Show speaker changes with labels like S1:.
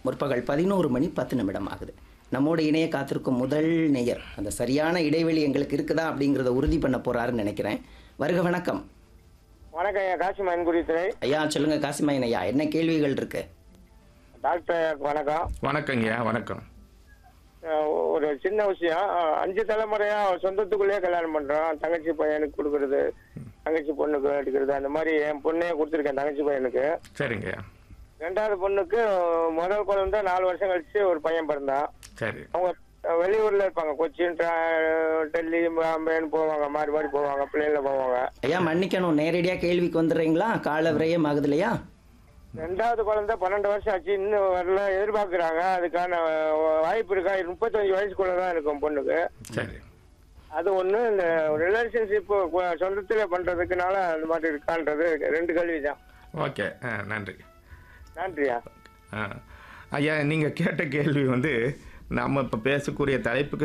S1: முற்பகல் பதினோரு மணி பத்து நிமிடம் ஆகுது நம்மோடு இணைய காத்திருக்கும் முதல் நேயர் அந்த சரியான இடைவெளி எங்களுக்கு இருக்குதா அப்படிங்கிறத உறுதி பண்ண போறாருன்னு நினைக்கிறேன் வருக வணக்கம்
S2: வணக்கம் ஐயா காசி மயன்குடி துறை
S1: ஐயா சொல்லுங்க காசிமாயன் ஐயா என்ன கேள்விகள் இருக்கு
S2: டாக்டர் ஐயாக்கு வணக்கம்
S3: வணக்கங்கய்யா வணக்கம்
S2: அஹ் ஒரு சின்ன விஷயம் அஹ் அஞ்சு தலைமுறையா சொந்தத்துக்குள்ளேயே கல்யாணம் பண்றோம் தங்கச்சி பையனுக்கு கொடுக்கறது தங்கச்சி பொண்ணுக்கு எடுக்கிறது அந்த மாதிரி என் பொண்ணையே கொடுத்துருக்கேன் தங்கச்சி பையனுக்கு
S3: சரிங்கய்யா
S2: ரெண்டாவது பொண்ணுக்கு முதல் குழந்தை நாலு வருஷம் கழிச்சு ஒரு பையன் பிறந்தான்
S3: சரி
S2: அவங்க அஹ் வெளியூர்ல இருப்பாங்க கொச்சின் டா- டெல்லி பாம்பேன்னு போவாங்க மாறி மாறி போவாங்க பிள்ளைங்கள போவாங்க
S1: ஐயா மன்னிக்கணும் நேரடியாக கேள்விக்கு வந்துடுறீங்களா கால விரயம் ஆகுது இல்லையா
S2: ரெண்டாவது குழந்தை பன்னெண்டு வருஷம் ஆச்சு இன்னும் வரல எதிர்பார்க்கறாங்க அதுக்கான அஹ், வாய்ப்பு இருக்கா முப்பத்தஞ்சு வயசுக்குள்ள தான் இருக்கும் பொண்ணுக்கு
S3: சரி
S2: அது ஒண்ணு இந்த ரிலேஷன்ஷிப் சொந்தத்துல பண்றதுக்குனால அந்த மாதிரி இருக்கான்றது ரெண்டு கேள்வி தான்
S3: ஓகே ஆ நன்றி
S2: நன்றியா
S3: ஆ ஐயா நீங்கள் கேட்ட கேள்வி வந்து நம்ம இப்போ பேசக்கூடிய தலைப்புக்கு